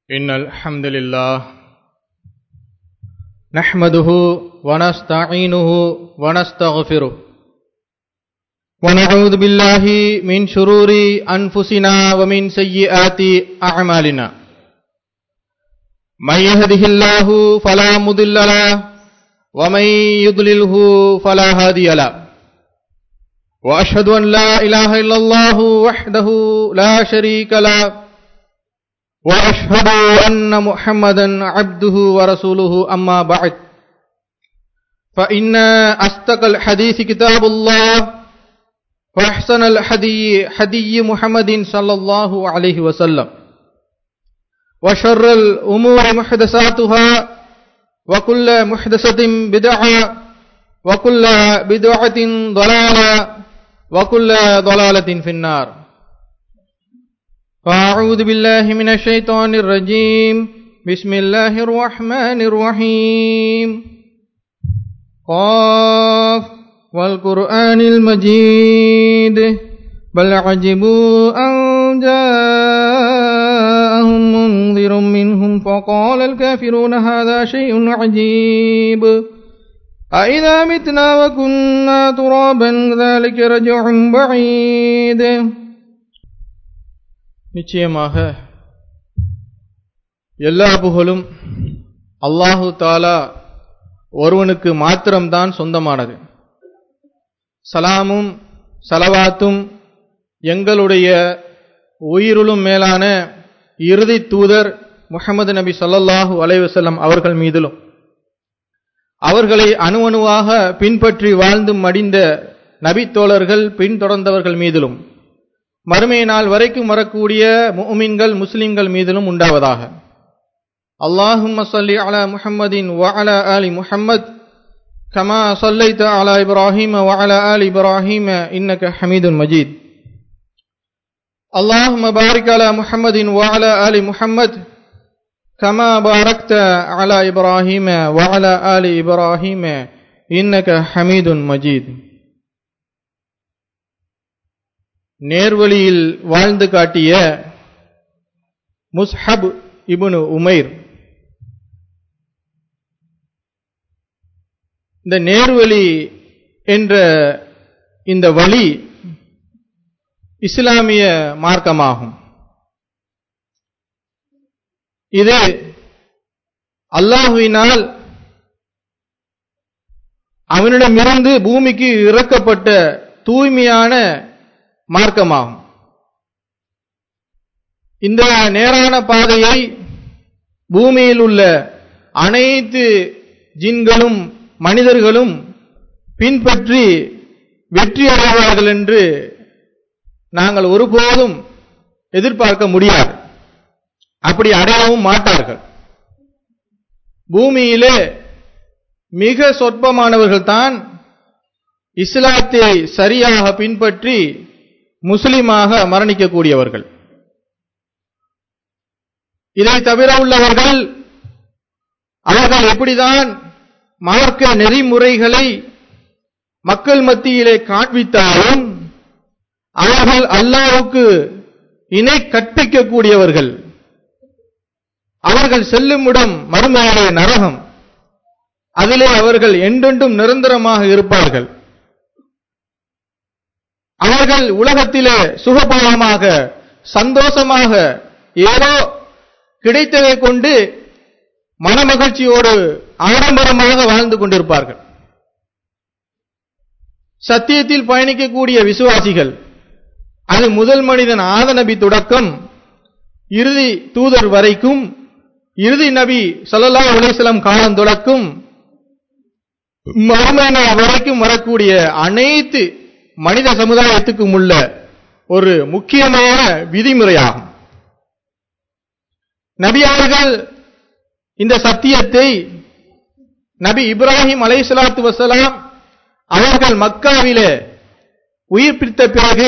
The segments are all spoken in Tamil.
إن الحمد لله نحمده ونستعينه ونستغفره ونعوذ بالله من شرور أنفسنا ومن سيئات أعمالنا من يهده الله فلا مضل له ومن يضلله فلا هادي له وأشهد أن لا إله إلا الله وحده لا شريك له وأشهد أن محمدا عبده ورسوله أما بعد فإن أصدق الحديث كتاب الله وأحسن الحدي حدي محمد صلى الله عليه وسلم وشر الأمور محدثاتها وكل محدثة بدعة وكل بدعة ضلالة وكل ضلالة في النار فأعوذ بالله من الشيطان الرجيم بسم الله الرحمن الرحيم قاف والقرآن المجيد بل عجبوا أن جاءهم منذر منهم فقال الكافرون هذا شيء عجيب أئذا متنا وكنا ترابا ذلك رجع بعيد நிச்சயமாக எல்லா புகழும் அல்லாஹு தாலா ஒருவனுக்கு மாத்திரம்தான் சொந்தமானது சலாமும் சலவாத்தும் எங்களுடைய உயிருளும் மேலான இறுதி தூதர் முகமது நபி சொல்லல்லாஹு அலைவசல்லம் அவர்கள் மீதிலும் அவர்களை அணு அணுவாக பின்பற்றி வாழ்ந்து மடிந்த நபித்தோழர்கள் பின்தொடர்ந்தவர்கள் மீதிலும் மறுமை நாள் வரைக்கும் வரக்கூடிய முமின்கள் முஸ்லிம்கள் மீதிலும் உண்டாவதாக அல்லாஹும் சல்லி அலா முஹம்மதின் வஅலா ஆலி முஹம்மத் கமா صليت على إبراهيم وعلى آل إبراهيم إنك حميد مجيد اللهم بارك على محمد وعلى آل محمد كما باركت على إبراهيم وعلى آل إبراهيم إنك حميد مجيد நேர்வழியில் வாழ்ந்து காட்டிய முஸ்ஹப் இபுனு உமைர் இந்த நேர்வழி என்ற இந்த வழி இஸ்லாமிய மார்க்கமாகும் இது அல்லாஹுவினால் அவனிடமிருந்து பூமிக்கு இறக்கப்பட்ட தூய்மையான மார்க்கமாகும் இந்த நேரான பாதையை பூமியில் உள்ள அனைத்து ஜின்களும் மனிதர்களும் பின்பற்றி வெற்றி அடைவார்கள் என்று நாங்கள் ஒருபோதும் எதிர்பார்க்க முடியாது அப்படி அடையவும் மாட்டார்கள் பூமியிலே மிக சொற்பமானவர்கள் தான் இஸ்லாத்தை சரியாக பின்பற்றி முஸ்லிமாக மரணிக்கக்கூடியவர்கள் இதை தவிர உள்ளவர்கள் அவர்கள் எப்படிதான் மார்க்க நெறிமுறைகளை மக்கள் மத்தியிலே காண்பித்தாலும் அவர்கள் அல்லாவுக்கு இணை கற்பிக்கக்கூடியவர்கள் அவர்கள் செல்லும் இடம் மறுமையிலே நரகம் அதிலே அவர்கள் என்றென்றும் நிரந்தரமாக இருப்பார்கள் அவர்கள் உலகத்திலே சுகபோகமாக சந்தோஷமாக ஏதோ கிடைத்ததை கொண்டு மனமகிழ்ச்சியோடு ஆடம்பரமாக வாழ்ந்து கொண்டிருப்பார்கள் சத்தியத்தில் பயணிக்கக்கூடிய விசுவாசிகள் அது முதல் மனிதன் ஆத நபி தொடக்கம் இறுதி தூதர் வரைக்கும் இறுதி நபி சல்லல்லா அலிஸ்லாம் காலம் தொடக்கும் மறுமன வரைக்கும் வரக்கூடிய அனைத்து மனித சமுதாயத்துக்கும் உள்ள ஒரு முக்கியமான விதிமுறையாகும் நபியார்கள் இந்த சத்தியத்தை நபி இப்ராஹிம் அலை சலாத்து வசலாம் அவர்கள் மக்காவிலே உயிர் பிடித்த பிறகு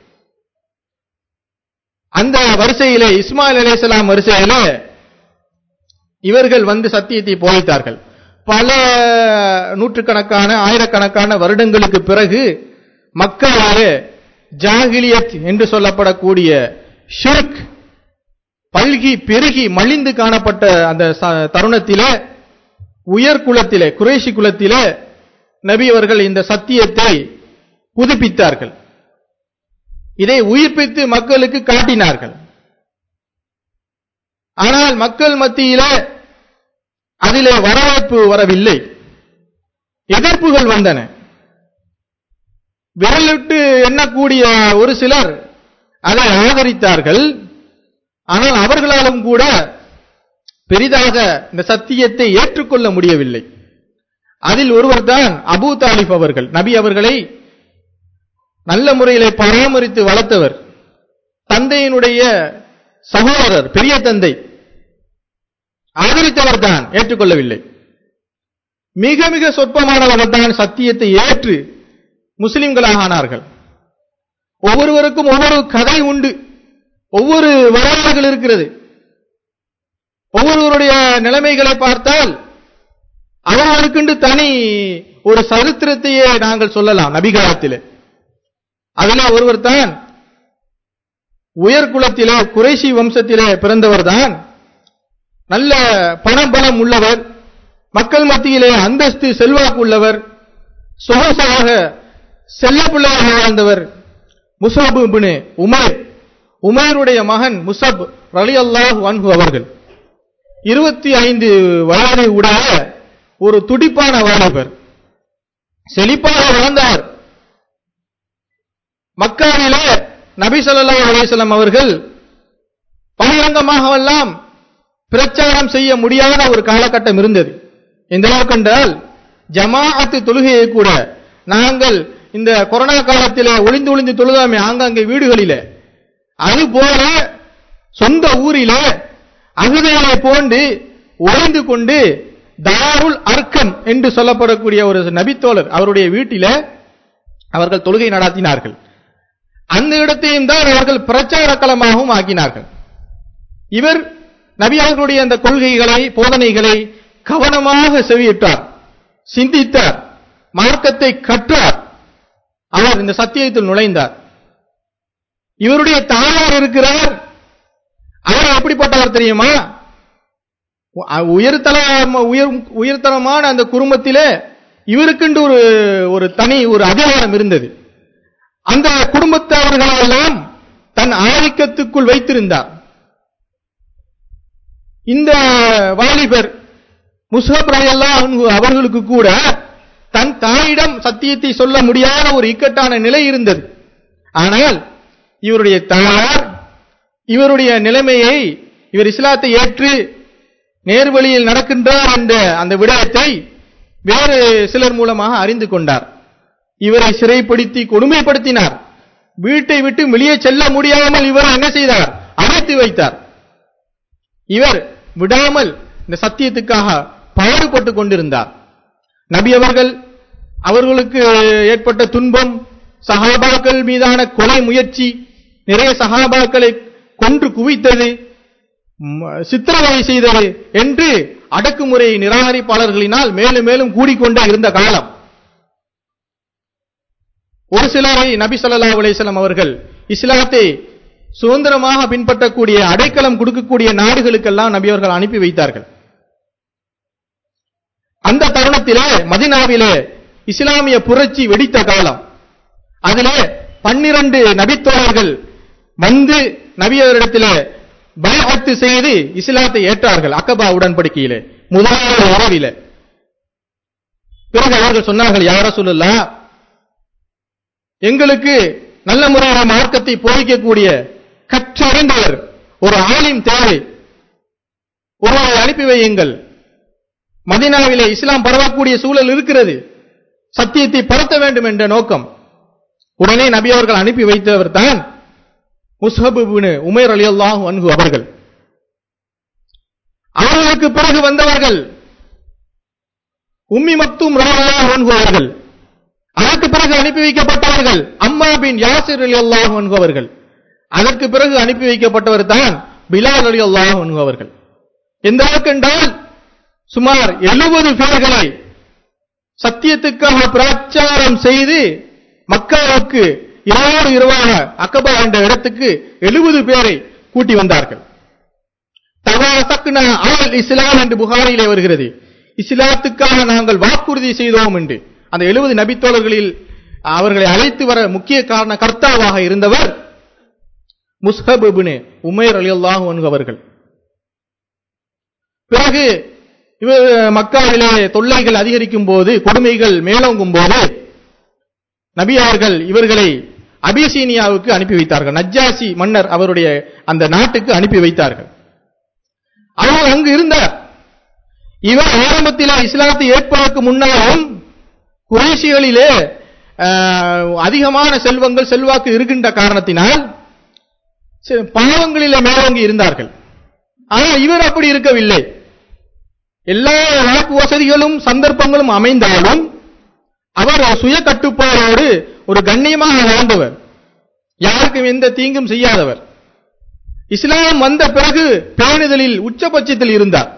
அந்த வரிசையிலே இஸ்மாயில் அலிசலாம் வரிசையிலே இவர்கள் வந்து சத்தியத்தை போதித்தார்கள் பல நூற்றுக்கணக்கான ஆயிரக்கணக்கான வருடங்களுக்கு பிறகு மக்களாலே ஜாகிலியத் என்று சொல்லப்படக்கூடிய ஷிர்க் பல்கி பெருகி மலிந்து காணப்பட்ட அந்த ச- தருணத்திலே உயர் குலத்திலே குறைஷி குலத்திலே நபி அவர்கள் இந்த சத்தியத்தை புதுப்பித்தார்கள் இதை உயிர்ப்பித்து மக்களுக்கு காட்டினார்கள் ஆனால் மக்கள் மத்தியிலே அதிலே வரவேற்பு வரவில்லை எதிர்ப்புகள் வந்தன விரலிட்டு எண்ணக்கூடிய ஒரு சிலர் அதை ஆதரித்தார்கள் ஆனால் அவர்களாலும் கூட பெரிதாக இந்த சத்தியத்தை ஏற்றுக்கொள்ள முடியவில்லை அதில் ஒருவர் தான் அபூ தாலிப் அவர்கள் நபி அவர்களை நல்ல முறையிலே பராமரித்து வளர்த்தவர் தந்தையினுடைய சகோதரர் பெரிய தந்தை ஆதரித்தவர் தான் ஏற்றுக்கொள்ளவில்லை மிக மிக சொற்பமானவர்கள் தான் சத்தியத்தை ஏற்று முஸ்லிம்களாக ஆனார்கள் ஒவ்வொருவருக்கும் ஒவ்வொரு கதை உண்டு ஒவ்வொரு வரலாறுகள் இருக்கிறது ஒவ்வொருவருடைய நிலைமைகளை பார்த்தால் அவர்களுக்கென்று தனி ஒரு சரித்திரத்தையே நாங்கள் சொல்லலாம் நபிகாலத்திலே அதில் ஒருவர் தான் உயர்குலத்திலே குறைசி வம்சத்திலே பிறந்தவர் தான் நல்ல பணபலம் உள்ளவர் மக்கள் மத்தியிலே அந்தஸ்து செல்வாக்கு உள்ளவர் சொகசாக செல்ல பிள்ளையாக வாழ்ந்தவர் முசாப் இப்னு உமர் உமருடைய மகன் முசப் ரலியல்லாஹு அன்ஹு அவர்கள் இருபத்தி ஐந்து வயது உடைய ஒரு துடிப்பான வாலிபர் செழிப்பாக வளர்ந்தார் மக்காவிலே நபி ஸல்லல்லாஹு அலைஹி வஸல்லம் அவர்கள் பகிரங்கமாகவெல்லாம் பிரச்சாரம் செய்ய முடியாத ஒரு காலகட்டம் இருந்தது இந்த அளவுக்கு என்றால் ஜமாஅத்து தொழுகையை கூட நாங்கள் இந்த கொரோனா காலத்திலே ஒளிந்து ஒளிந்து தொழுதாமே ஆங்காங்கே வீடுகளிலே அது போல சொந்த ஊரிலே அகுதைகளை போன்று ஒளிந்து கொண்டு தாருல் அர்க்கம் என்று சொல்லப்படக்கூடிய ஒரு நபித்தோழர் அவருடைய வீட்டிலே அவர்கள் தொழுகை நடாத்தினார்கள் அந்த இடத்தையும் தான் அவர்கள் பிரச்சார களமாகவும் ஆக்கினார்கள் இவர் நபி அவர்களுடைய அந்த கொள்கைகளை போதனைகளை கவனமாக செவியிட்டார் சிந்தித்தார் மார்க்கத்தை கற்றார் அவர் இந்த சத்தியத்தில் நுழைந்தார் இவருடைய தாயார் இருக்கிறார் அவர் எப்படிப்பட்டவர் தெரியுமா உ- உயர்தல உயர் உயர்தரமான அந்த குடும்பத்திலே இவருக்கென்று ஒரு ஒரு தனி ஒரு அதிகாரம் இருந்தது அந்த குடும்பத்தவர்களெல்லாம் தன் ஆதிக்கத்துக்குள் வைத்திருந்தார் இந்த வாலிபர் முஸ்ஹப் ரலியல்லாஹு அன்ஹு அவர்களுக்கு கூட தன் தாயிடம் சத்தியத்தை சொல்ல முடியாத ஒரு இக்கட்டான நிலை இருந்தது ஆனால் இவருடைய தாயார் இவருடைய நிலைமையை இவர் இஸ்லாத்தை ஏற்று நேர்வழியில் நடக்கின்றார் என்ற அந்த விடயத்தை வேறு சிலர் மூலமாக அறிந்து கொண்டார் இவரை சிறைப்படுத்தி கொடுமைப்படுத்தினார் வீட்டை விட்டு வெளியே செல்ல முடியாமல் இவர் என்ன செய்தார் அடைத்து வைத்தார் இவர் விடாமல் இந்த சத்தியத்துக்காக பாடுபட்டு கொண்டிருந்தார் நபி அவர்கள் அவர்களுக்கு ஏற்பட்ட துன்பம் சஹாபாக்கள் மீதான கொலை முயற்சி நிறைய சஹாபாக்களை கொன்று குவித்தது ம- சித்திரவதை செய்தது என்று அடக்குமுறை நிராகரிப்பாளர்களினால் மேலும் மேலும் கூடிக்கொண்டே இருந்த காலம் ஒரு சிலரை நபி ஸல்லல்லாஹு அலைஹி வஸல்லம் அவர்கள் இஸ்லாத்தை சுதந்திரமாக பின்பற்றக்கூடிய அடைக்கலம் கொடுக்கக்கூடிய நாடுகளுக்கெல்லாம் நபி அவர்கள் அனுப்பி வைத்தார்கள் அந்த தருணத்திலே மதினாவிலே இஸ்லாமிய புரட்சி வெடித்த காலம் அதிலே பன்னிரண்டு நபித்தோழர்கள் வந்து நபியவரிடத்திலே பயத்து செய்து இஸ்லாத்தை ஏற்றார்கள் அக்கபா உடன்படிக்கையிலே முதலாவது உறவிலே பிறகு அவர்கள் சொன்னார்கள் யார சொல்லலாம் எங்களுக்கு நல்ல முறையான மார்க்கத்தை போதிக்கக்கூடிய கற்றறிந்தவர் ஒரு ஆலிம் தேவை ஒருவரை அனுப்பி வையுங்கள் மதீனாவிலே இஸ்லாம் பரவக்கூடிய சூழல் இருக்கிறது சத்தியத்தை பரத்த வேண்டும் என்ற நோக்கம் உடனே நபி அவர்கள் அனுப்பி வைத்தவர் தான் முஸ்ஹப் இப்னு உமைர் ரலியல்லாஹு அன்ஹு அவர்கள் அவர்களுக்கு பிறகு வந்தவர்கள் உம்மி மக்தும் ரலியல்லாஹு அன்ஹு அவர்கள் அதற்கு பிறகு அனுப்பி வைக்கப்பட்டவர்கள் அம்மா பின் யாசிர் ரலியல்லாஹு அன்ஹு அவர்கள் அதற்கு பிறகு அனுப்பி வைக்கப்பட்டவர் தான் பிலால் ரலியல்லாஹு அன்ஹு அவர்கள் எந்த அளவுக்கு என்றால் சுமார் எழுபது பேர்களை சத்தியத்துக்காக பிரச்சாரம் செய்து மக்காவுக்கு இரவோடு இரவாக அக்கபா என்ற இடத்துக்கு எழுபது பேரை கூட்டி வந்தார்கள் பாசக்னா அல் இஸ்லாம் என்று புகாரிலே வருகிறது இஸ்லாத்துக்காக நாங்கள் வாக்குறுதி செய்தோம் என்று அந்த எழுபது நபித்தோழர்களில் அவர்களை அழைத்து வர முக்கிய காரண கர்த்தாவாக இருந்தவர் முஸ்ஹப் இப்னு உமைர் ரலியல்லாஹு அன்ஹு அவர்கள் பிறகு இவர் மக்காவிலே தொல்லைகள் அதிகரிக்கும் போது கொடுமைகள் மேலோங்கும் போது நபி அவர்கள் இவர்களை அபிசீனியாவுக்கு அனுப்பி வைத்தார்கள் நஜ்ஜாசி மன்னர் அவருடைய அந்த நாட்டுக்கு அனுப்பி வைத்தார்கள் அவர் அங்கு இருந்தார் இவர் ஆரம்பத்தில் இஸ்லாத்தை ஏற்பதற்கு முன்னாலும் குறைசிகளிலே ஆஹ், அதிகமான செல்வங்கள் செல்வாக்கு இருக்கின்ற காரணத்தினால் சி- பாவங்களிலே மேலோங்கி இருந்தார்கள் ஆனால் இவர் அப்படி இருக்கவில்லை எல்லா வாக்கு வசதிகளும் சந்தர்ப்பங்களும் அமைந்தாலும் அவர் ஒரு சுய கட்டுப்பாடோடு ஒரு கண்ணியமாக வாழ்ந்தவர் யாருக்கும் எந்த தீங்கும் செய்யாதவர் இஸ்லாம் வந்த பிறகு பேணுதலில் உச்சபட்சத்தில் இருந்தார்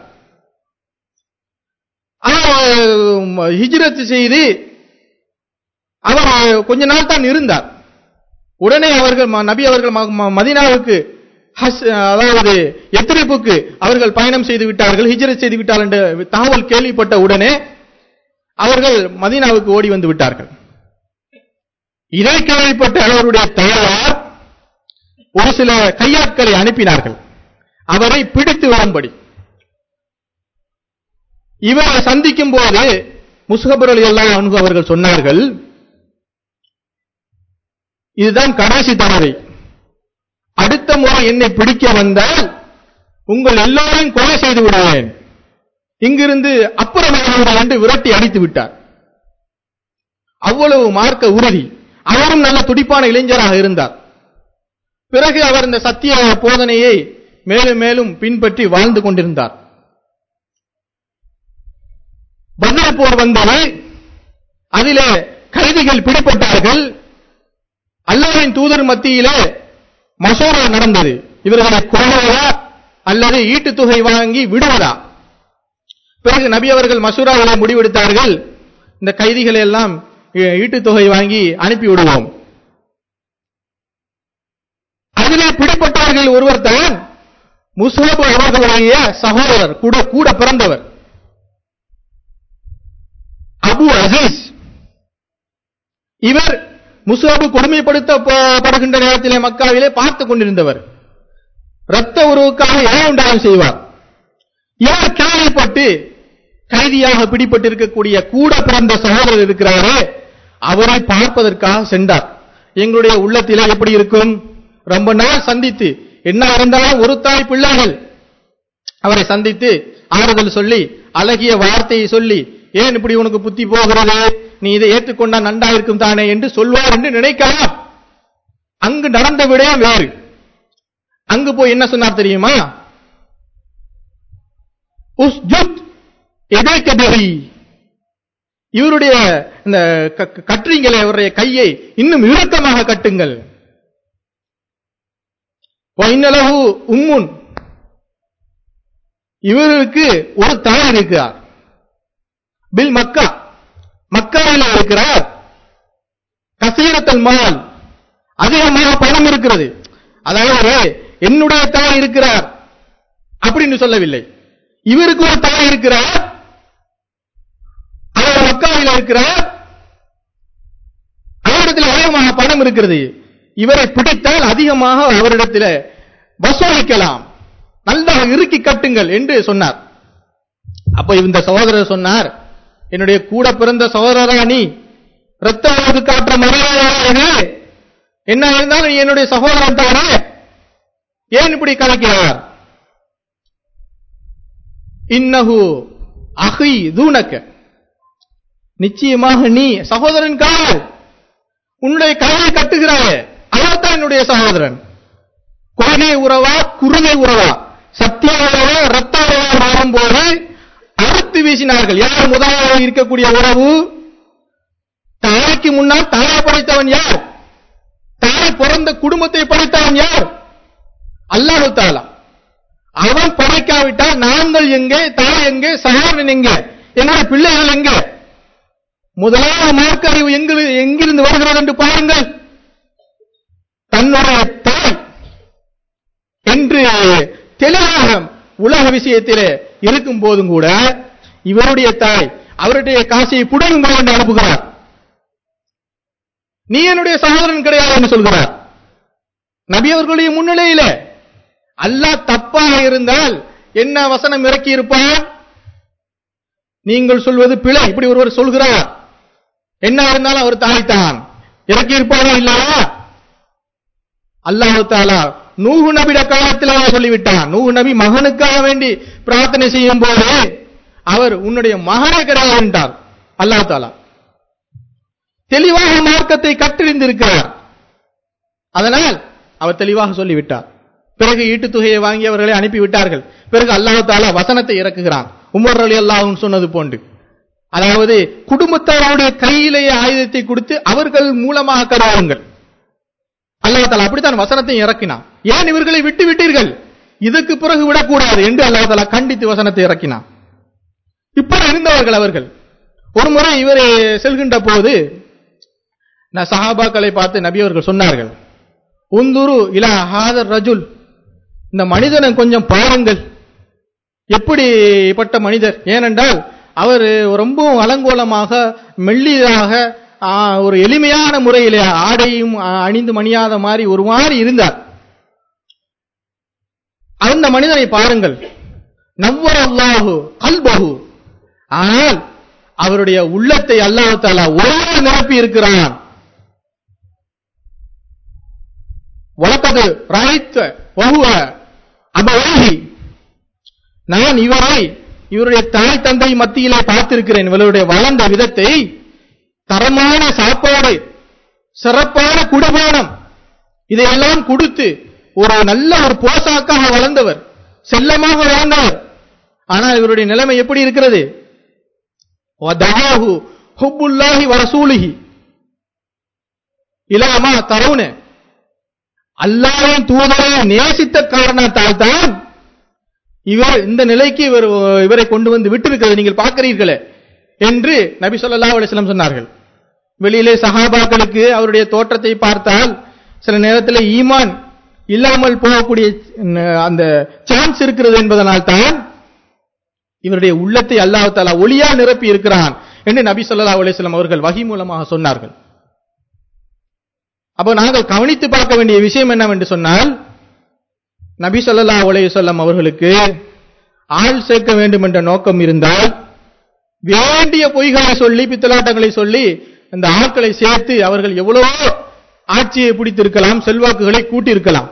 ஆனால் ஹிஜ்ரத் செய்து அவர் கொஞ்ச நாள் தான் இருந்தார் உடனே அவர்கள் ம- நபி அவர்கள் ம- ம- மதீனாவுக்கு ஹஸ் அதாவது எத்திரிப்புக்கு அவர்கள் பயணம் செய்து விட்டார்கள் ஹிஜ்ரத் செய்து விட்டார்கள் என்ற தகவல் கேள்விப்பட்ட உடனே அவர்கள் மதீனாவுக்கு ஓடி வந்து விட்டார்கள் இதை கேள்விப்பட்ட அவருடைய தாயார் ஒரு சில கையாட்களை அனுப்பினார்கள் அவரை பிடித்து வரும்படி இவரை சந்திக்கும் போது முஸ்ஹபர் அலி அல்லாஹ் அன்ஹு அவர்கள் சொன்னார்கள் இதுதான் கடைசி தடவை அடுத்த முறை என்னை பிடிக்க வந்தால் உங்கள் எல்லோரையும் கொலை செய்து விடுவேன் இங்கிருந்து அப்புறமாக என்று விரட்டி அடித்து விட்டார் அவ்வளவு மார்க்க உறுதி அவரும் நல்ல துடிப்பான இளைஞராக இருந்தார் பிறகு அவர் இந்த சத்திய போதனையை மேலும் மேலும் பின்பற்றி வாழ்ந்து கொண்டிருந்தார் பதில் போர் வந்தது அதிலே கைதிகள் பிடிப்பட்டார்கள் அல்லாஹ்வின் தூதர் மத்தியிலே மசோரா நடந்தது இவர்களை கொள்வதா அல்லது ஈட்டுத் தொகை வாங்கி விடுவதா பிறகு நபி அவர்கள் மசூராவிலே முடிவெடுத்தார்கள் இந்த கைதிகளை எல்லாம் ஈ- ஈட்டுத் தொகை வாங்கி அனுப்பி விடுவோம் அதிலே பிடிப்பட்டவர்கள் ஒருவர் தான் முஸ்ஹப் அவர்களுடைய சகோதரர் கூட கூட பிறந்தவர் அபு அசீஸ் இவர் முஸ்ஹப் கொடுமைப்படுத்தப்படுகின்ற நேரத்திலே மக்காவிலே பார்த்துக் கொண்டிருந்தவர் இரத்த உறவுக்காக எதை உண்டாலும் செய்வார் இவர் கேள்விப்பட்டு கைதியாக பிடிப்பட்டிருக்கக்கூடிய கூட பிறந்த சகோதரர் இருக்கிறாரே அவரை பார்ப்பதற்காக சென்றார் எங்களுடைய உள்ளத்திலே எப்படி இருக்கும் ரொம்ப நாள் சந்தித்து என்ன இருந்தாலும் ஒரு தாய் பிள்ளைகள் அவரை சந்தித்து ஆறுதல் சொல்லி அழகிய வார்த்தையை சொல்லி ஏன் இப்படி உனக்கு புத்தி போகிறது நீ இதை ஏற்றுக்கொண்டா நன்றா இருக்கும் தானே என்று சொல்வார் என்று நினைக்கலாம் அங்கு நடந்த விடயம் வேறு அங்கு போய் என்ன சொன்னார் தெரியுமா உஸ்ஜுத் எதைக்க பிஹி. இவருடைய இந்த க- க- கட்டுறீங்களே அவருடைய கையை இன்னும் இறுக்கமாக கட்டுங்கள் வைனலகு உம்முன் இவருக்கு ஒரு தாய் இருக்கிறார் பில் மக்கா மக்காவில் இருக்கிறார் கசீரத்தல் மால் அதிகமாக பணம் இருக்கிறது அதாவது என்னுடைய தாய் இருக்கிறார் அப்படின்னு சொல்லவில்லை இவருக்கு ஒரு தாய் இருக்கிறார் அவர் மக்காவில் இருக்கிறார் அவரிடத்தில் அதிகமாக பணம் இருக்கிறது இவரை பிடித்தால் அதிகமாக அவரிடத்தில் வசூலிக்கலாம் நல்லா இறுக்கி கட்டுங்கள் என்று சொன்னார் அப்ப இந்த சகோதரர் சொன்னார் என்னுடைய கூட பிறந்த சகோதரரா நீ ரத்த உறவு காட்டுற மரியாதை என்ன இருந்தாலும் நீ என்னுடைய சகோதரன் தானே ஏன் இப்படி கலைக்கிறார் இன்னஹு அஹி தூனக்க நிச்சயமாக நீ சகோதரன் கால் உன்னுடைய கையை கட்டுகிறாயே அவர்தான் என்னுடைய சகோதரன் கொள்கை உறவா குறுகை உறவா சத்திய உறவா ரத்த உறவா மாறும்போது அறுத்து வீசினார்கள் யார் முதலாவது இருக்கக்கூடிய உறவு தாய்க்கு முன்னால் தாயை படைத்தவன் யார் தாய் பிறந்த குடும்பத்தை படைத்தவன் யார் அல்லாஹு தாலா அவன் படைக்காவிட்டால் நாங்கள் எங்கே தாய் எங்கே சகோதரன் எங்கே என்னுடைய பிள்ளைகள் எங்கே முதலாவது மார்க்க அறிவு எங்கு எங்கிருந்து வருகிறது என்று பாருங்கள் தன்னுடைய தாய் என்று தெளிவாக உலக விஷயத்திலே இருக்கும் போதும் கூட இவருடைய தாய் அவருடைய காசை புடுங்குங்கள் என்று அனுப்புகிறார் நீ என்னுடைய சகோதரன் கிடையாது என்று சொல்கிறார் நபி அவர்களுடைய முன்னிலையில அல்லாஹ் தப்பாக இருந்தால் என்ன வசனம் இறக்கி இருப்பான் நீங்கள் சொல்வது பிழை இப்படி ஒருவர் சொல்கிறார் என்ன இருந்தாலும் அவர் தாய்த்தான் இறக்கி இருப்பாரா இல்லையா அல்லாஹு தாலா நூஹு நபிட காலத்தில் அவன் சொல்லிவிட்டான் நூஹு நபி மகனுக்காக வேண்டி பிரார்த்தனை செய்யும் போது அவர் உன்னுடைய மகனே கிடையாது என்றார் அல்லாஹ் தாலா தெளிவாக மார்க்கத்தை கற்றறிந்திருக்கிறார் அதனால் அவர் தெளிவாக சொல்லிவிட்டார் பிறகு ஈட்டுத் தொகையை வாங்கி அவர்களை அனுப்பிவிட்டார்கள் பிறகு அல்லாஹ் தாலா வசனத்தை இறக்குகிறான் உமர் அலி அல்லாஹும் சொன்னது போன்று அதாவது குடும்பத்தாருடைய கையிலேயே ஆயுதத்தை கொடுத்து அவர்கள் மூலமாக கருவாருங்கள் அல்லாஹ் தாலா அப்படித்தான் வசனத்தை இறக்கினான் ஏன் இவர்களை விட்டு விட்டீர்கள் இதுக்கு பிறகு விடக்கூடாது என்று அல்லாஹ் தாலா கண்டித்து வசனத்தை இறக்கினான் இப்படி இருந்தவர்கள் அவர்கள் ஒரு முறை இவர் செல்கின்ற போது நான் சஹாபாக்களை பார்த்து நபி அவர்கள் சொன்னார்கள் உந்துரு இலா ஹாதர் ரஜுல் இந்த மனிதனை கொஞ்சம் பாருங்கள் எப்படிப்பட்ட மனிதர் ஏனென்றால் அவர் ரொம்பவும் அலங்கோலமாக மெல்லிதாக ஆ, ஒரு எளிமையான முறையிலே ஆடையும் ஆ, அணிந்து மணியாத மாதிரி ஒரு மாதிரி இருந்தார் அந்த மனிதனை பாருங்கள் நவ்வர் அல்லாஹு கல்பஹு ஆனால் அவருடைய உள்ளத்தை அல்லாஹ் தாலா ஒருவர் நிரப்பி இருக்கிறான் வழக்கது ராய்த்த வகுவ அபவாகி நான் இவரை இவருடைய தாய் தந்தை மத்தியிலே பார்த்திருக்கிறேன் இவருடைய வளர்ந்த விதத்தை தரமான சாப்பாடு சிறப்பான குடிபானம் இதையெல்லாம் கொடுத்து ஒரு நல்ல ஒரு போசாக்காக வளர்ந்தவர் செல்லமாக வாழ்ந்தவர் ஆனால் இவருடைய நிலைமை எப்படி இருக்கிறது வதஹாஹு ஹுப்புல்லாஹி வரசூலிஹி இலாமா தருண அல்லாஹ்வின் தூதரை நேசித்த காரணத்தால் தான் இவர் இந்த நிலைக்கு இவர் இவரை கொண்டு வந்து விட்டிருக்கிறது நீங்கள் பார்க்கிறீர்களே என்று நபி ஸல்லல்லாஹு அலைஹி வஸல்லம் சொன்னார்கள் வெளியிலே சஹாபாக்களுக்கு அவருடைய தோற்றத்தை பார்த்தால் சில நேரத்தில் ஈமான் இல்லாமல் போகக்கூடிய ந- அந்த சான்ஸ் இருக்கிறது என்பதனால் தான் இவருடைய உள்ளத்தை அல்லாஹ் தஆலா ஒளியா நிரப்பி இருக்கிறான் என்று நபி ஸல்லல்லாஹு அலைஹி வஸல்லம் அவர்கள் வஹி மூலமாக சொன்னார்கள் அப்போ நாங்கள் கவனித்து பார்க்க வேண்டிய விஷயம் என்னவென்று சொன்னால் நபி ஸல்லல்லாஹு அலைஹி வஸல்லம் அவர்களுக்கு ஆள் சேர்க்க வேண்டும் என்ற நோக்கம் இருந்தால் வேண்டிய பொய்களை சொல்லி பித்தலாட்டங்களை சொல்லி இந்த ஆட்களை சேர்த்து அவர்கள் எவ்வளவோ ஆட்சியை பிடித்திருக்கலாம் செல்வாக்குகளை கூட்டியிருக்கலாம்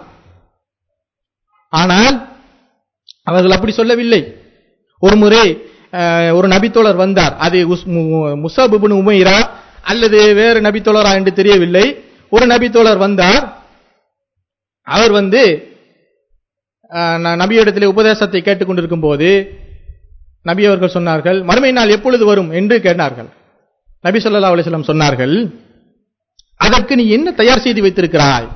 ஆனால் அவர்கள் அப்படி சொல்லவில்லை ஒரு முறை அஹ், ஒரு நபித்தோழர் வந்தார் அது உஸ்- மு- முஸாப் இப்னு உமைரா அல்லது வேறு நபித்தோழரா என்று தெரியவில்லை ஒரு நபித்தோழர் வந்தார் அவர் வந்து அஹ், ந- நபியிடத்திலே உபதேசத்தை கேட்டுக்கொண்டிருக்கும் போது நபி அவர்கள் சொன்னார்கள் மறுமை நாள் எப்பொழுது வரும் என்று கேட்டார்கள் நபி ஸல்லல்லாஹு அலைஹி வஸல்லம் சொன்னார்கள் அதற்கு நீ என்ன தயார் செய்து வைத்திருக்கிறாய்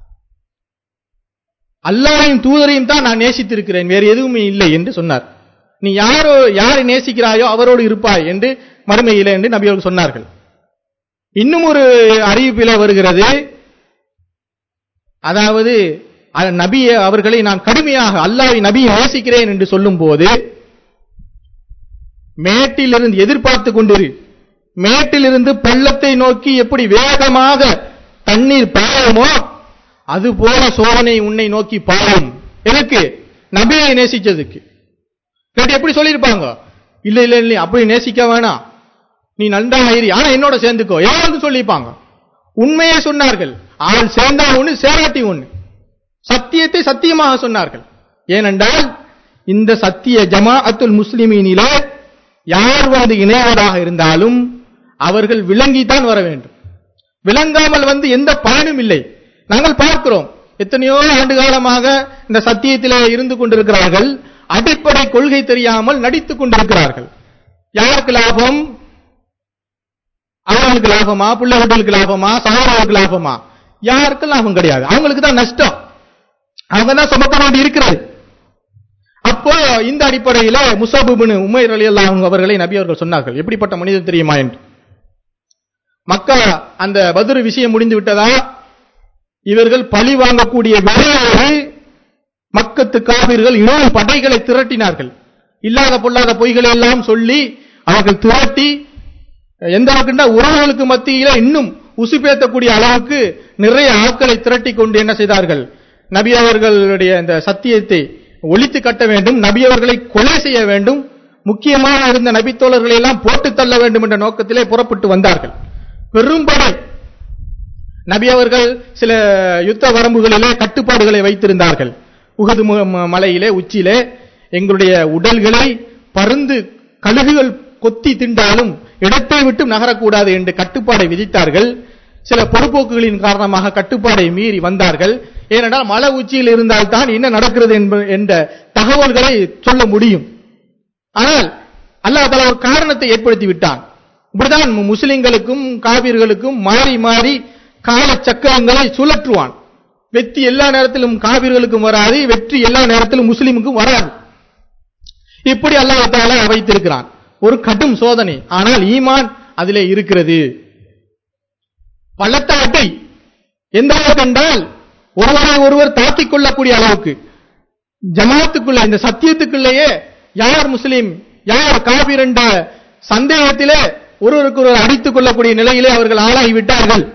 அல்லாஹ்வின் தூதரையும் தான் நான் நேசித்திருக்கிறேன் வேறு எதுவுமே இல்லை என்று சொன்னார் நீ யாரோ யாரை நேசிக்கிறாயோ அவரோடு இருப்பாய் என்று மறுமையிலே என்று நபி அவர்கள் சொன்னார்கள் இன்னும் ஒரு அறிவிப்பில வருகிறது அதாவது அ- நபி அவர்களை நான் கடுமையாக அல்லாஹ்வை நபியை நேசிக்கிறேன் என்று சொல்லும் போது மேட்டிலிருந்து எதிர்பார்த்து கொண்டிரு மேட்டிலிருந்து பள்ளத்தை நோக்கி எப்படி வேகமாக தண்ணீர் பாயுமோ அது போல சோதனை உன்னை நோக்கி பாயும் எதுக்கு நபியை நேசிச்சதுக்கு கேட்டு எப்படி சொல்லியிருப்பாங்க இல்ல இல்ல இல்ல அப்படி நேசிக்க வேணாம் நீ நன்றாக இரு ஆனா என்னோட சேர்ந்துக்கோ யாருக்கு சொல்லிப்பாங்க உண்மையை சொன்னார்கள் ஆள் சேர்ந்தா ஒண்ணு சேராட்டி ஒண்ணு சத்தியத்தை சத்தியமாக சொன்னார்கள் ஏனென்றால் இந்த சத்திய ஜமாஅத்துல் முஸ்லிமீனிலே யார் வந்து இணைவதாக இருந்தாலும் அவர்கள் விளங்கித்தான் வர வேண்டும் விளங்காமல் வந்து எந்த பயனும் இல்லை நாங்கள் பார்க்கிறோம் எத்தனையோ ஆண்டு காலமாக இந்த சத்தியத்திலே இருந்து கொண்டிருக்கிறார்கள் அடிப்படை கொள்கை தெரியாமல் நடித்துக் கொண்டிருக்கிறார்கள் யாருக்கு லாபம் அவங்களுக்கு லாபமா பிள்ளைகளுக்கு லாபமா சகோதரர்களுக்கு லாபமா யாருக்கும் லாபம் கிடையாது அவங்களுக்கு தான் நஷ்டம் அவங்க தான் சுமக்க வேண்டி இருக்கிறது அப்போ இந்த அடிப்படையில முசாபுபின் உமைர் அலி அல்லாஹ் அவர்களை நபி அவர்கள் சொன்னார்கள் எப்படிப்பட்ட மனிதன் தெரியுமா என்று மக்கா அந்த பத்ரு விஷயம் முடிந்து விட்டதா இவர்கள் பழி வாங்கக்கூடிய வேலையோடு மக்கத்து காவிர்கள் இன்னும் படைகளை திரட்டினார்கள் இல்லாத பொல்லாத பொய்களை எல்லாம் சொல்லி அவர்கள் திரட்டி எந்த அளவுக்குண்டா உறவுகளுக்கு மத்தியில இன்னும் உசுப்பேத்தக்கூடிய அளவுக்கு நிறைய ஆட்களை திரட்டி கொண்டு என்ன செய்தார்கள் நபி அவர்களுடைய இந்த சத்தியத்தை ஒழித்து கட்ட வேண்டும் நபி அவர்களை கொலை செய்ய வேண்டும் முக்கியமாக இருந்த நபித்தோழர்களை எல்லாம் போட்டு தள்ள வேண்டும் என்ற நோக்கத்திலே புறப்பட்டு வந்தார்கள் பெரும்படை நபி அவர்கள் சில யுத்த வரம்புகளிலே கட்டுப்பாடுகளை வைத்திருந்தார்கள் உகது மு- ம- மலையிலே உச்சியிலே எங்களுடைய உடல்களை பருந்து கழுகுகள் கொத்தி திண்டாலும் இடத்தை விட்டு நகரக்கூடாது என்று கட்டுப்பாடை விதித்தார்கள் சில பொறுப்போக்குகளின் காரணமாக கட்டுப்பாடை மீறி வந்தார்கள் ஏனென்றால் மலை உச்சியில் இருந்தால்தான் என்ன நடக்கிறது என்ப- என்ற தகவல்களை சொல்ல முடியும் ஆனால் அல்லாஹ் தஆலா ஒரு காரணத்தை ஏற்படுத்தி விட்டான் இப்படிதான் மு- முஸ்லிம்களுக்கும் காவிர்களுக்கும் மாறி மாறி கால சக்கரங்களை சுழற்றுவான் வெற்றி எல்லா நேரத்திலும் காவிர்களுக்கும் வராது வெற்றி எல்லா நேரத்திலும் முஸ்லிமுக்கும் வராது இப்படி அல்லாஹ் தஆலா வைத்திருக்கிறான் ஒரு கடும் சோதனை ஆனால் ஈமான் அதிலே இருக்கிறது பலத்த அட்டை எந்த அளவுக்கு என்றால் ஒருவரை ஒருவர் தாக்கிக் கொள்ளக்கூடிய அளவுக்கு ஜமாத்துக்குள்ள இந்த சத்தியத்துக்குள்ளேயே யார் முஸ்லிம் யார் காபிர் என்ற சந்தேகத்திலே ஒருவருக்கு ஒருவர் அடித்துக் கொள்ளக்கூடிய நிலையிலே அவர்கள் ஆளாகி விட்டார்கள்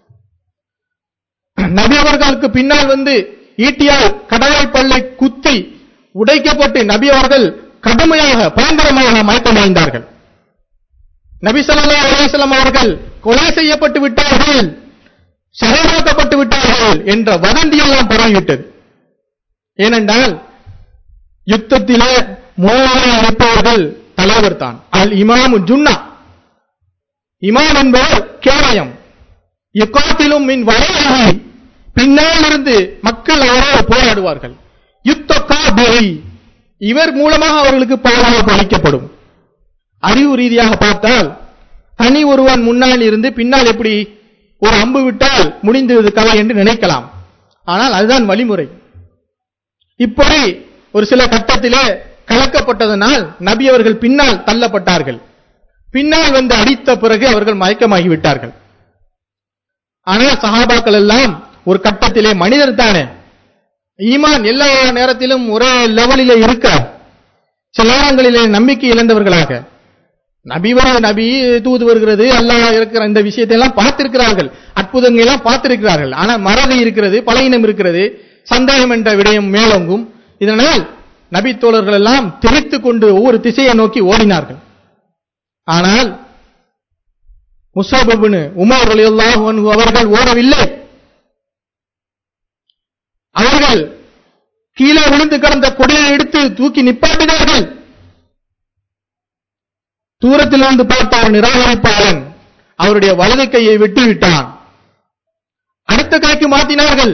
நபி அவர்களுக்கு பின்னால் வந்து ஈட்டியால் கடவாய் பல்லை குத்தி உடைக்கப்பட்டு நபி அவர்கள் கடுமையாக பயங்கரமாக மயக்கமடைந்தார்கள் நபி ஸல்லல்லாஹு அலைஹி வஸல்லம் அவர்கள் கொலை செய்யப்பட்டு விட்டார்கள் சிறைவாக்கப்பட்டு விட்டார்கள் என்ற வதந்தி எல்லாம் பரவிவிட்டது ஏனென்றால் யுத்தத்திலே மூலமாக இருப்பவர்கள் தலைவர் தான் அல் இமாமு ஜுன்னா இமாம் என்பவர் கேவயம் யுக்காத்திலும் மின் வரையாகி பின்னால் இருந்து மக்கள் அவரோடு போராடுவார்கள் யுத்த காபிரி இவர் மூலமாக அவர்களுக்கு பாதுகாப்பு அளிக்கப்படும் அறிவு ரீதியாக பார்த்தால் தனி ஒருவன் முன்னால் இருந்து பின்னால் எப்படி ஒரு அம்பு விட்டால் முடிந்தது கதை என்று நினைக்கலாம் ஆனால் அதுதான் வழிமுறை இப்படி ஒரு சில கட்டத்திலே கலக்கப்பட்டதனால் நபி அவர்கள் பின்னால் தள்ளப்பட்டார்கள் பின்னால் வந்து அடித்த பிறகு அவர்கள் மயக்கமாகி விட்டார்கள் ஆனால் சஹாபாக்கள் எல்லாம் ஒரு கட்டத்திலே மனிதர் தானே ஈமான் எல்லா நேரத்திலும் ஒரே லெவலிலே இருக்க சில நேரங்களிலே நம்பிக்கை இழந்தவர்களாக நபி வர நபி தூது வருகிறது அல்லாஹ் இருக்கிற இந்த விஷயத்தை எல்லாம் பார்த்திருக்கிறார்கள் அற்புதங்கள் எல்லாம் பார்த்திருக்கிறார்கள் ஆனால் மறதி இருக்கிறது பழையினம் இருக்கிறது சந்தேகம் என்ற விடயம் மேலோங்கும் இதனால் நபி தோழர்கள் எல்லாம் திரித்துக் கொண்டு ஒவ்வொரு திசையை நோக்கி ஓடினார்கள் ஆனால் முசாபிபின் உமர் ரலியல்லாஹு அன்ஹு அவர்கள் ஓடவில்லை அவர்கள் கீழே விழுந்து கிடந்த கொடியை எடுத்து தூக்கி நிப்பாட்டினார்கள் தூரத்தில் இருந்து பார்த்த ஒரு நிராகரிப்பாளன் அவருடைய வலது கையை வெட்டி விட்டான் அடுத்த கைக்கு மாற்றினார்கள்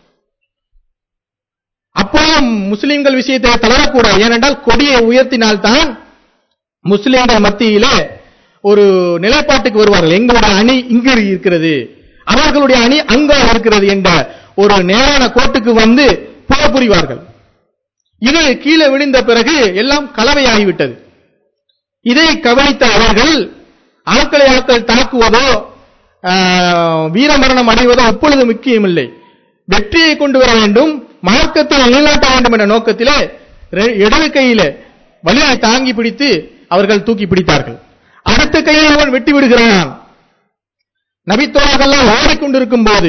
அப்போதும் முஸ்லிம்கள் விஷயத்தை தளரக்கூடாது ஏனென்றால் கொடியை உயர்த்தினால்தான் முஸ்லிம்கள் மத்தியிலே ஒரு நிலைப்பாட்டுக்கு வருவார்கள் எங்களுடைய அணி இங்கு இருக்கிறது அவர்களுடைய அணி அங்க இருக்கிறது என்ற ஒரு நேரான கோட்டுக்கு வந்து போர் புரிவார்கள் இது கீழே விழுந்த பிறகு எல்லாம் கலவையாகிவிட்டது இதை கவனித்த அவர்கள் ஆட்களை ஆட்கள் தாக்குவதோ ஆஹ், வீரமரணம் அடைவதோ அப்பொழுது முக்கியமில்லை வெற்றியை கொண்டு வர வேண்டும் மார்க்கத்தை நிலைநாட்ட வேண்டும் என்ற நோக்கத்திலே ரெ- இடது கையிலே வலியை தாங்கி பிடித்து அவர்கள் தூக்கி பிடித்தார்கள் அடுத்த கையை அவன் வெட்டி விடுகிறான் நபித்தோழர்கள்லாம் ஓடிக்கொண்டிருக்கும் போது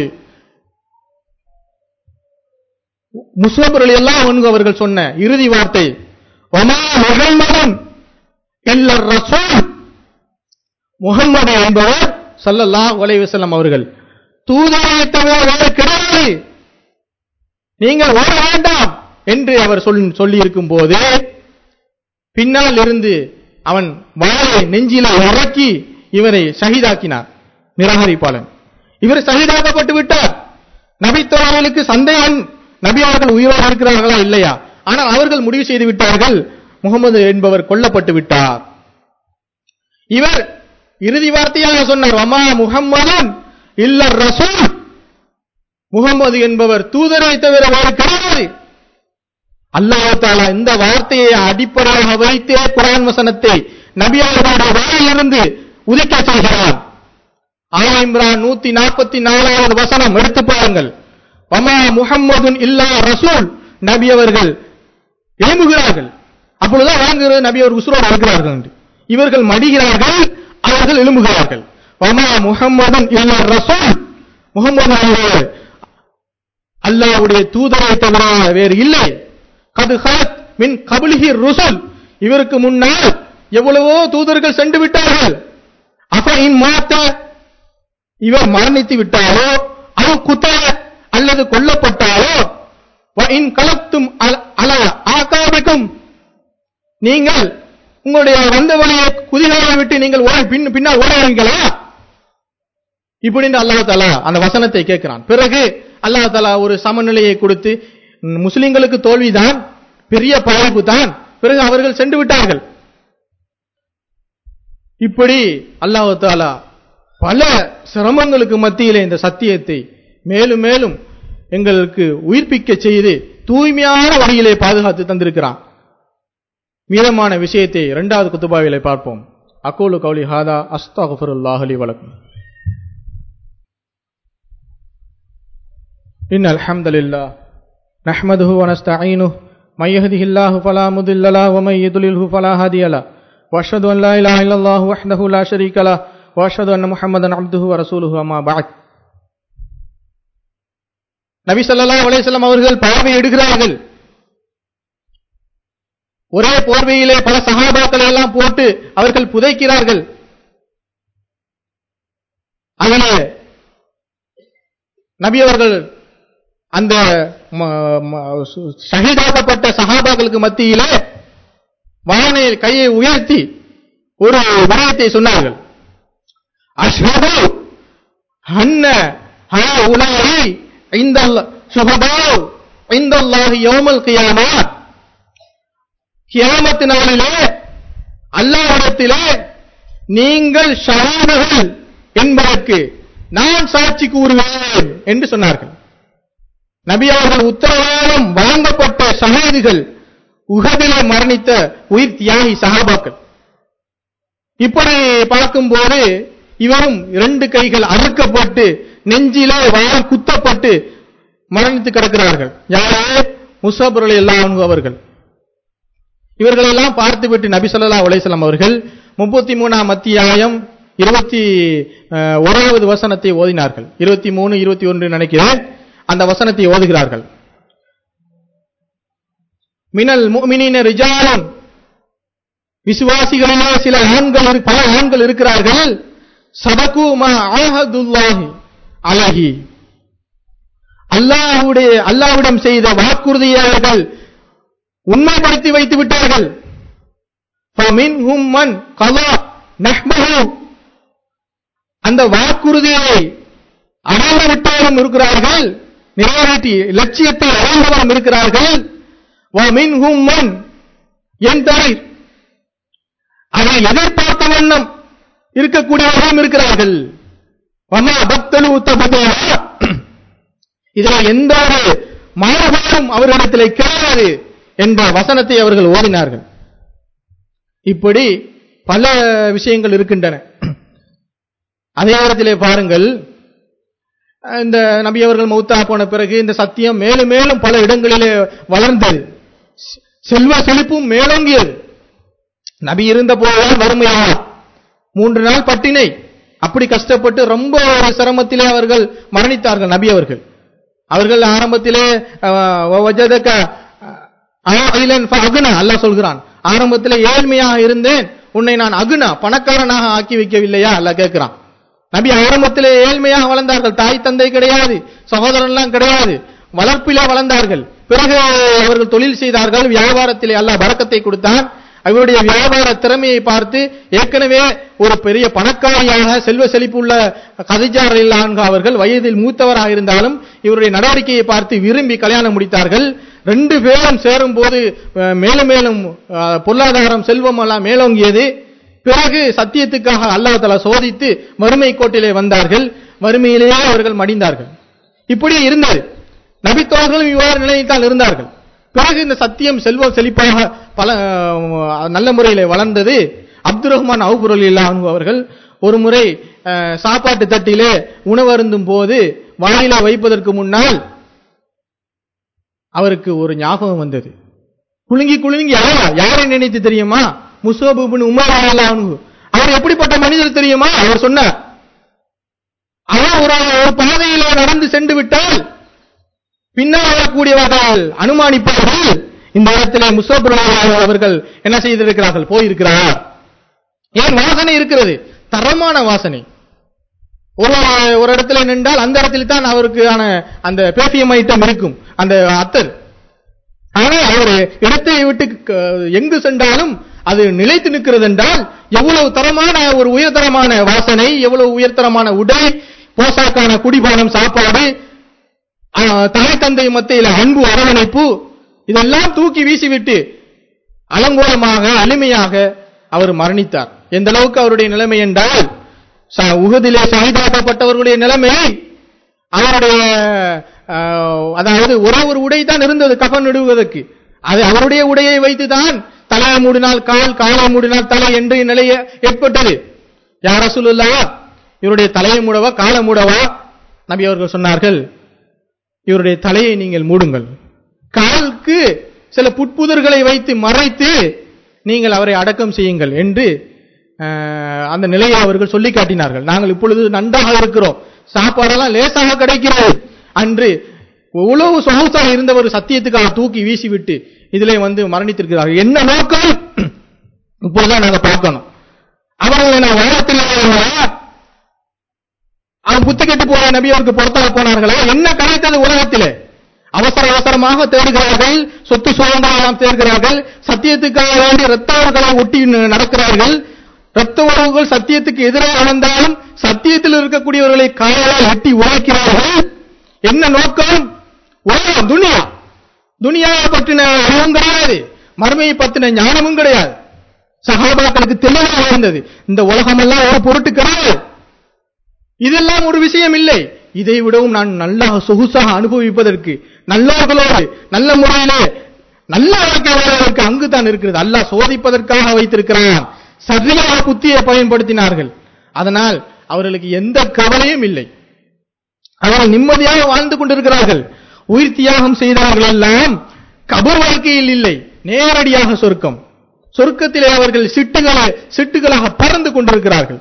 முஸ்லபர்கள் எல்லாம் ஒன்று அவர்கள் சொன்ன இறுதி வார்த்தை ஒமா முகம்மதன் இல்ல ரசூல் முகம்மது என்பவர் ஸல்லல்லாஹு அலைஹி வஸல்லம் அவர்கள் தூதரை தவிர வேறு கிடையாது நீங்கள் ஓட வேண்டாம் என்று அவர் சொல்- சொல்லி இருக்கும் போது பின்னால் இருந்து அவன் வாளை நெஞ்சில இறக்கி இவரை ஷஹீதாக்கினார் நிராகரிப்பாளன் இவர் ஷஹீதாக்கப்பட்டு விட்டார் நபி தோழர்களுக்கு சந்தேகம் நபி அவர்கள் உயிரோடு இருக்கிறார்களா இல்லையா ஆனால் அவர்கள் முடிவு செய்து விட்டார்கள் முகமது என்பவர் கொல்லப்பட்டு விட்டார் இவர் இறுதி வார்த்தையாக சொன்னார் அம்மா முகம்மதன் இல்ல ரசூல் முகம்மது என்பவர் தூதரை தவிர வேறு கிடையாது அல்லாஹ் தாலா இந்த வார்த்தையை அடிப்படையாக வைத்தே குரான் வசனத்தை நபி அவர்களுடைய வாயிலிருந்து உதிக்க செய்கிறார் ஆல இம்ரான் நூத்தி நாற்பத்தி நாலாவது வசனம் எடுத்து பாருங்கள் வமா முஹம்மதுன் இல்லா ரசூல் நபி அவர்கள் எழும்புகிறார்கள் அப்பொழுதுதான் வழங்குகிறது நபி அவர் உசுரோடு இருக்கிறார்கள் என்று இவர்கள் மடிகிறார்கள் அவர்கள் எழும்புகிறார்கள் வமா முஹம்மதன் இல்ல ரசூல் முகமது அவர்கள் அல்லாஹ்வுடைய தூதரை தவிர வேறு இல்லை கது ஹலத் மின் கபிலிஹி ருசுல் இவருக்கு முன்னால் எவ்வளவோ தூதர்கள் சென்று விட்டார்கள் அஃப இன் மாத்த இவர் மரணித்து விட்டாலோ அது குத்த அல்லது கொல்லப்பட்டாலோ வ இன் கலத்தும் அல- அல ஆகாபிக்கும் நீங்கள் உங்களுடைய வந்த வழியை குதிகாலை விட்டு நீங்கள் ஓட பின் பின்னால் ஓடுவீங்களா இப்படின்னு அல்லாஹ் தாலா அந்த வசனத்தை கேட்கிறான் பிறகு அல்லாஹ் தாலா ஒரு சமநிலையை கொடுத்து ம், முஸ்லிம்களுக்கு தோல்விதான் பெரிய பாதிப்பு தான் பிறகு அவர்கள் சென்று விட்டார்கள் இப்படி அல்லாஹ் தாலா பல சிரமங்களுக்கு மத்தியிலே இந்த சத்தியத்தை மேலும் மேலும் எங்களுக்கு உயிர்ப்பிக்க செய்து தூய்மையான வழியிலே பாதுகாத்து தந்திருக்கிறான் மீதமான விஷயத்தை இரண்டாவது குத்துபாவிலே பார்ப்போம் அகோலு கௌலி ஹாதா அஸ்தாகுஃபருல்லாஹ் அலி வலக்கும் إن الحمد لله نحمده ونستعينه من يهده الله فلا مضل له ومن يضلله فلا هادي له وأشهد أن لا إله إلا الله وحده لا شريك له وأشهد أن محمدا عبده ورسوله أما بعد நபி ஸல்லல்லாஹு அலைஹி வஸல்லம் அவர்கள் பார்வை எடுக்கிறார்கள் ஒரே போர்வையிலே பல சகாபாக்களை எல்லாம் போட்டு அவர்கள் புதைக்கிறார்கள் அதிலே நபி அவர்கள் அந்த ம- ம- சு- ஷஹீதாக்கப்பட்ட சஹாபாக்களுக்கு மத்தியிலே வானையில் கையை உயர்த்தி ஒரு விடயத்தை சொன்னார்கள் அஷ்ஹது அன்ன ஹாஉலாஇ இந்தல் ஷுஹதாஉ இந்தல்லாஹி யௌமல் கியாமத் கியாமத் நாளிலே அல்லாஹ்விடத்திலே நீங்கள் ஷஹீதுகள் என்பதற்கு நான் சாட்சி கூறுவேன் என்று சொன்னார்கள் நபி அவர்கள் உத்தரவாதம் வழங்கப்பட்ட ஷஹீதுகள் உகதிலே மரணித்த உயிர் தியாகி சஹாபாக்கள் இப்படி பார்க்கும்போது இவரும் இரண்டு கைகள் அறுக்கப்பட்டு நெஞ்சிலே வாள் குத்தப்பட்டு மரணித்து கிடக்கிறார்கள் யாரே முசாபுரலை எல்லாம் அவர்கள் இவர்களெல்லாம் பார்த்துவிட்டு நபி ஸல்லல்லாஹு அலைஹி வஸல்லம் அவர்கள் முப்பத்தி மூணாம் அத்தியாயம் இருபத்தி அஹ், ஓராவது வசனத்தை ஓதினார்கள் இருபத்தி மூணு இருபத்தி ஒன்று நினைக்கிறேன் அந்த வசனத்தை ஓதுகிறார்கள் மினல் முஃமினீன ரிஜாலன் விசுவாசிகளிலே சில ஆண்கள் இரு- பல ஆண்கள் இருக்கிறார்கள் சபகு மா ஆஹதுல்லாஹி அலஹி அல்லாஹ்வுடைய அல்லாஹ்விடம் செய்த வாக்குறுதியை அவர்கள் உண்மைப்படுத்தி வைத்து விட்டார்கள் فَمِنْهُمْ مَنْ قَضَى نَحْبَهُ அந்த வாக்குறுதியை அடைந்து விட்டவரும் இருக்கிறார்கள் நிறைவேற்றி லட்சியத்தை அடைந்தவரும் இருக்கிறார்கள் وَمِنْهُمْ مَنْ يَنْتَظِرُ அதை எதிர்பார்த்த வண்ணம் இருக்கக்கூடியவர்களும் இருக்கிறார்கள் வமா பக்தலு தபதா இதில் எந்த ஒரு மாறுபாடும் அவர்களிடத்தில் கிடையாது என்ற வசனத்தை அவர்கள் ஓதினார்கள் இப்படி பல விஷயங்கள் இருக்கின்றன அதே நேரத்திலே பாருங்கள் இந்த நபி அவர்கள் மௌத்தா போன பிறகு இந்த சத்தியம் மேலும் மேலும் பல இடங்களிலே வளர்ந்தது செ- செல்வ செழிப்பும் மேலோங்கியது நபி இருந்த போதுதான் வறுமையா மூன்று நாள் பட்டினை அப்படி கஷ்டப்பட்டு ரொம்ப ஒரு சிரமத்திலே அவர்கள் மரணித்தார்கள் நபி அவர்கள் அவர்கள் ஆரம்பத்திலே அஹ், வஜதக ஆயிலன் அகுனா அல்லாஹ் சொல்கிறான் ஆரம்பத்திலே ஏழ்மையாக இருந்தேன் உன்னை நான் அகுனா பணக்காரனாக ஆக்கி வைக்கவில்லையா அல்லாஹ் கேட்கிறான் நபி ஆரம்பத்திலே ஏழ்மையாக வளர்ந்தார்கள் தாய் தந்தை கிடையாது சகோதரன்லாம் கிடையாது வளர்ப்பிலே வளர்ந்தார்கள் பிறகு அவர்கள் தொழில் செய்தார்கள் வியாபாரத்திலே அல்லாஹ் பறக்கத்தை கொடுத்தான் அவருடைய வியாபார திறமையை பார்த்து ஏற்கனவே ஒரு பெரிய பணக்காரியாக செல்வ செழிப்புள்ள கதிஜார் அவர்கள் வயதில் மூத்தவராக இருந்தாலும் இவருடைய நடவடிக்கையை பார்த்து விரும்பி கல்யாணம் முடித்தார்கள் ரெண்டு பேரும் சேரும் போது அஹ், மேலும் மேலும் அஹ், பொருளாதாரம் செல்வம் எல்லாம் மேலோங்கியது பிறகு சத்தியத்துக்காக அல்லாஹ் தலா சோதித்து வறுமை கோட்டிலே வந்தார்கள் வறுமையிலேயே அவர்கள் மடிந்தார்கள் இப்படி இருந்தது நபித்தோர்களும் இவ்வாறு நிலையில்தான் இருந்தார்கள் பிறகு இந்த சத்தியம் செல்வம் செழிப்பாக பல அஹ், நல்ல முறையிலே வளர்ந்தது அப்துல் ரஹ்மான் அவுபுரல் இல்லாம அவர்கள் ஒரு முறை அஹ், சாப்பாட்டு தட்டிலே உணவருந்தும் போது வாயில வைப்பதற்கு முன்னால் அவருக்கு ஒரு ஞாபகம் வந்தது குலுங்கி குலுங்கி அழவா யாரை நினைத்து தெரியுமா முசோபுபின் உமர் அல்லாஹு அவர் எப்படிப்பட்ட மனிதர் தெரியுமா அவர் சொன்னார் அவர் ஒரு ஒரு பாதையில நடந்து சென்று விட்டால் பின்னால் வரக்கூடியவர்கள் அனுமானிப்பார்கள் இந்த இடத்திலே முசோபுர் அவர்கள் என்ன செய்திருக்கிறார்கள் போயிருக்கிறார் ஏன் வாசனை இருக்கிறது தரமான வாசனை ஒரு ஒரு இடத்துல நின்றால் அந்த இடத்தில் தான் அவருக்கான அந்த பேசியம் ஐட்டம் இருக்கும் அந்த அத்தர் ஆனால் அவர் இடத்தை விட்டு க- எங்கு சென்றாலும் அது நிலைத்து நிற்கிறது என்றால் எவ்வளவு தரமான ஒரு உயர்தரமான வாசனை எவ்வளவு உயர்தரமான உடை போசாக்கான குடிபானம் சாப்பாடு ஆ, தாய் தந்தை மத்தியில அன்பு அரவணைப்பு இதெல்லாம் தூக்கி வீசிவிட்டு அலங்கோலமாக அருமையாக அவர் மரணித்தார் எந்த அளவுக்கு அவருடைய நிலைமை என்றால் ச- உகதிலே சாய்தாக்கப்பட்டவர்களுடைய நிலைமை அவருடைய ஆஹ், அதாவது ஒரே ஒரு உடை தான் இருந்தது கஃன் இடுவதற்கு அது அவருடைய உடையை வைத்துதான் தலையை மூடினால் கால் காலை மூடினால் தலை என்று நிலைய ஏற்பட்டது யார் ரசூலுல்லா இவருடைய தலையை மூடவா காலை மூடவா நபி அவர்கள் சொன்னார்கள் இவருடைய தலையை நீங்கள் மூடுங்கள் காலுக்கு சில புட்புதர்களை வைத்து மறைத்து நீங்கள் அவரை அடக்கம் செய்யுங்கள் என்று ஆஹ், அந்த நிலையை அவர்கள் சொல்லி காட்டினார்கள் நாங்கள் இப்பொழுது நன்றாக இருக்கிறோம் சாப்பாடெல்லாம் லேசாக கிடைக்கிறது அன்று உழவு சொகுசாக இருந்த ஒரு சத்தியத்துக்காக தூக்கி வீசிவிட்டு இதிலே வந்து மரணித்திருக்கிறார்கள் என்ன நோக்கம் இப்பொழுதுதான் நாங்க பார்க்கணும் அவர்கள் நான் உலகத்தில் அவன் புத்தகெட்டு போன நபி அவருக்கு பொறுத்தாக போனார்களா என்ன கிடைத்தது உலகத்திலே அவசர அவசரமாக தேடுகிறார்கள் சொத்து சுதந்திரம் எல்லாம் தேடுகிறார்கள் சத்தியத்துக்காக வேண்டி இரத்த உறவுகளை ஒட்டி ந- நடக்கிறார்கள் இரத்த உறவுகள் சத்தியத்துக்கு எதிராக வந்தாலும் சத்தியத்தில் இருக்கக்கூடியவர்களை காலால் வெட்டி உழைக்கிறார்கள் என்ன நோக்கம் உலகம் துனியா துனியாவை பற்றின அறிவும் கிடையாது மறுமையை பற்றின ஞானமும் கிடையாது சகாபாக்களுக்கு தெளிவாக இருந்தது இந்த உலகமெல்லாம் ஒரு பொருட்டு கிடையாது இதெல்லாம் ஒரு விஷயம் இல்லை இதை விடவும் நான் நல்லா சொகுசாக அனுபவிப்பதற்கு நல்லவர்களோடு நல்ல முறையிலே நல்ல வாழ்க்கை வாழ்வதற்கு அங்குதான் இருக்கிறது அல்லாஹ் சோதிப்பதற்காக வைத்திருக்கிறான் சரியாக புத்தியை பயன்படுத்தினார்கள் அதனால் அவர்களுக்கு எந்த கவலையும் இல்லை அவர்கள் நிம்மதியாக வாழ்ந்து கொண்டிருக்கிறார்கள் உயிர் தியாகம் செய்தவர்கள் எல்லாம் கபர் வாழ்க்கையில் இல்லை நேரடியாக சொர்க்கம் சொர்க்கத்திலே அவர்கள் சிட்டுகளை சிட்டுகளாக பறந்து கொண்டிருக்கிறார்கள்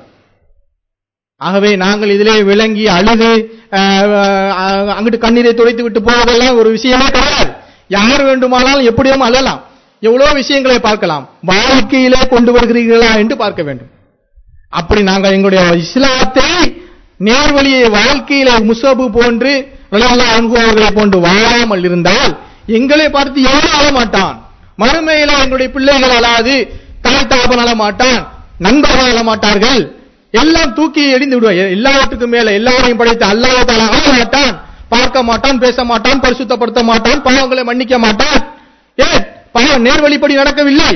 ஆகவே நாங்கள் இதிலே விளங்கி அழுது அஹ், அஹ், அங்கிட்டு கண்ணீரை துடைத்து விட்டு போவதெல்லாம் ஒரு விஷயமே கிடையாது யார் வேண்டுமானாலும் எப்படியும் அழலாம் எவ்வளவு விஷயங்களை பார்க்கலாம் வாழ்க்கையிலே கொண்டு வருகிறீர்களா என்று பார்க்க வேண்டும் அப்படி நாங்கள் எங்களுடைய இஸ்லாத்தை நேர்வழியை வாழ்க்கையில முசபு போன்று ரலியல்லாஹு அன்ஹு அவர்களை போன்று வாழாமல் இருந்தால் எங்களை பார்த்து எவனும் அழ மாட்டான் மறுமையில எங்களுடைய பிள்ளைகள் அழாது தாய் தகப்பன் அழ மாட்டான் நண்பர்கள் அழ மாட்டார்கள் எல்லாம் தூக்கி எறிந்து விடுவார் எல்லாவற்றுக்கும் மேல எல்லாரையும் படைத்த அல்லாஹ் அழ மாட்டான் பார்க்க மாட்டான் பேச மாட்டான் பரிசுத்தப்படுத்த மாட்டான் பாவங்களை மன்னிக்க மாட்டான் ஏன் பாவம் நேர்வழிப்படி நடக்கவில்லை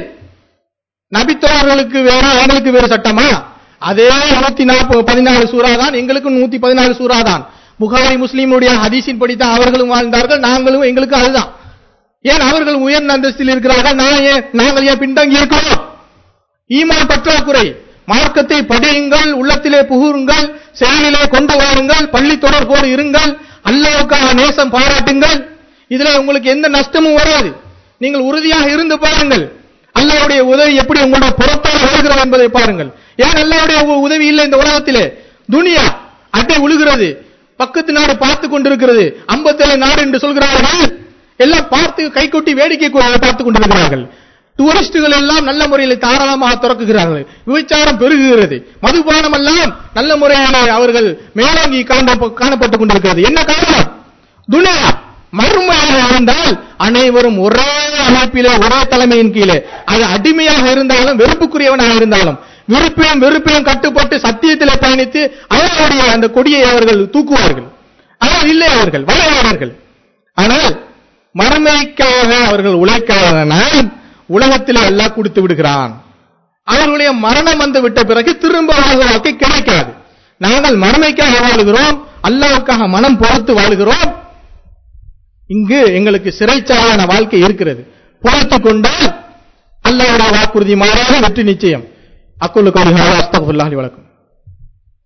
நபித்தோழர்களுக்கு வேற அவங்களுக்கு வேறு சட்டமா அதே நூத்தி நாற்பது பதினாலு சூறா தான் எங்களுக்கும் நூத்தி பதினாலு சூறா தான் புகாரி முஸ்லீமுடைய ஹதீஸின் படித்தான் அவர்களும் வாழ்ந்தார்கள் நாங்களும் எங்களுக்கு அதுதான் ஏன் அவர்கள் உயர்ந்த அந்தஸ்தில் இருக்கிறார்கள் நான் ஏன் நாங்கள் ஏன் பின்தங்கி இருக்கிறோம் ஈமான் பற்றாக்குறை மார்க்கத்தை படியுங்கள் உள்ளத்திலே புகுருங்கள் செயலிலே கொண்டு வாருங்கள் பள்ளி தொடர்போடு இருங்கள் அல்லாவுக்காக நேசம் பாராட்டுங்கள் இதுல உங்களுக்கு எந்த நஷ்டமும் வராது நீங்கள் உறுதியாக இருந்து பாருங்கள் அல்லாவுடைய உதவி எப்படி உங்களுடைய புறத்தால் வருகிறது என்பதை பாருங்கள் ஏன் அல்லாவுடைய உ- உதவி இல்லை இந்த உலகத்திலே துனியா அட்டை உழுகிறது பக்கத்து நாடு பார்த்து கொண்டிருக்கிறது ஐம்பத்தேழு நாடு என்று சொல்கிறார்கள் எல்லாம் பார்த்து கைகொட்டி வேடிக்கை கொ- பார்த்துக் கொண்டிருக்கிறார்கள் டூரிஸ்டுகள் எல்லாம் நல்ல முறையில் தாராளமாக திறக்குகிறார்கள் விபச்சாரம் பெருகுகிறது மதுபானம் எல்லாம் நல்ல முறையில் அவர்கள் மேலோங்கி காண- காணப்பட்டுக் கொண்டிருக்கிறது என்ன காரணம் துனியா மறுமையாக இருந்தால் அனைவரும் ஒரே அமைப்பிலே ஒரே தலைமையின் கீழே அது அடிமையாக இருந்தாலும் வெறுப்புக்குரியவனாக இருந்தாலும் விருப்பையும் வெறுப்பையும் கட்டுப்பட்டு சத்தியத்திலே பயணித்து அவர்களுடைய அந்த கொடியை அவர்கள் தூக்குவார்கள் ஆனால் இல்லை அவர்கள் வளைவார்கள் ஆனால் மறுமைக்காக அவர்கள் உழைக்காதனால் உலகத்திலே அல்லாஹ் கொடுத்து விடுகிறான் அவர்களுடைய மரணம் வந்து விட்ட பிறகு திரும்ப வாழ்கிற வாழ்க்கை கிடைக்காது நாங்கள் மறுமைக்காக வாழுகிறோம் அல்லாவுக்காக மனம் பொறுத்து வாழுகிறோம் இங்கு எங்களுக்கு சிறைச்சாலையான வாழ்க்கை இருக்கிறது பொறுத்துக் கொண்டால் அல்லாவுடைய வாக்குறுதி மாறாத வெற்றி நிச்சயம் அக்குள்ளு கௌரி அஸ்தகுல்லாஹி வழக்கம்